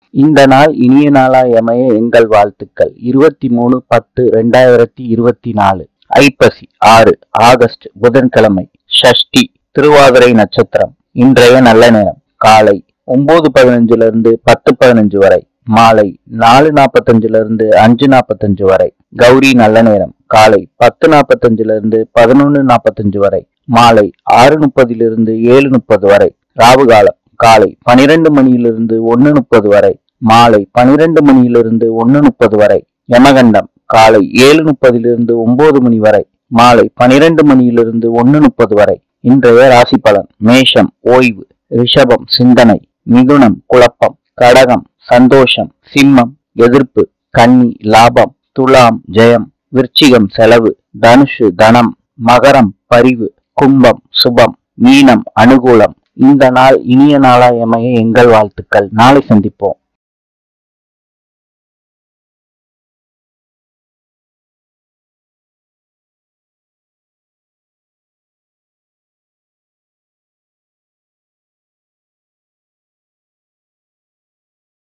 இந்த நாள் இனிய நாளாய் அமைய எங்கள் வாழ்த்துக்கள் இருபத்தி மூணு பத்து ரெண்டாயிரத்தி இருபத்தி நாலு ஐப்பசி ஆறு ஆகஸ்ட் புதன்கிழமை ஷஷ்டி திருவாதிரை நட்சத்திரம் இன்றைய நல்ல நேரம் காலை ஒன்பது பதினஞ்சுல இருந்து பத்து பதினஞ்சு வரை மாலை நாலு நாற்பத்தஞ்சுல இருந்து அஞ்சு நாற்பத்தஞ்சு வரை கௌரி நல்ல நேரம் காலை பத்து நாற்பத்தஞ்சுல இருந்து பதினொன்னு நாற்பத்தஞ்சு வரை மாலை ஆறு முப்பதிலிருந்து ஏழு முப்பது வரை ராவு காலம் காலை பனிரெண்டு மணியிலிருந்து ஒன்னு முப்பது வரை மாலை பனிரெண்டு மணியிலிருந்து ஒன்னு முப்பது வரை யமகண்டம் காலை ஏழு முப்பதிலிருந்து ஒன்பது மணி வரை மாலை பனிரெண்டு மணியிலிருந்து ஒன்னு முப்பது வரை இன்றைய ராசி பலன் மேஷம் ஓய்வு ரிஷபம் சிந்தனை மிதுனம் குழப்பம் கடகம் சந்தோஷம் சிம்மம் எதிர்ப்பு கன்னி லாபம் துலாம் ஜெயம் விருச்சிகம் செலவு தனுஷு தனம் மகரம் பரிவு கும்பம் சுபம் மீனம் அனுகூலம் இந்த நாள் இனிய நாளாய் அமைய எங்கள் வாழ்த்துக்கள் நாளை சந்திப்போம்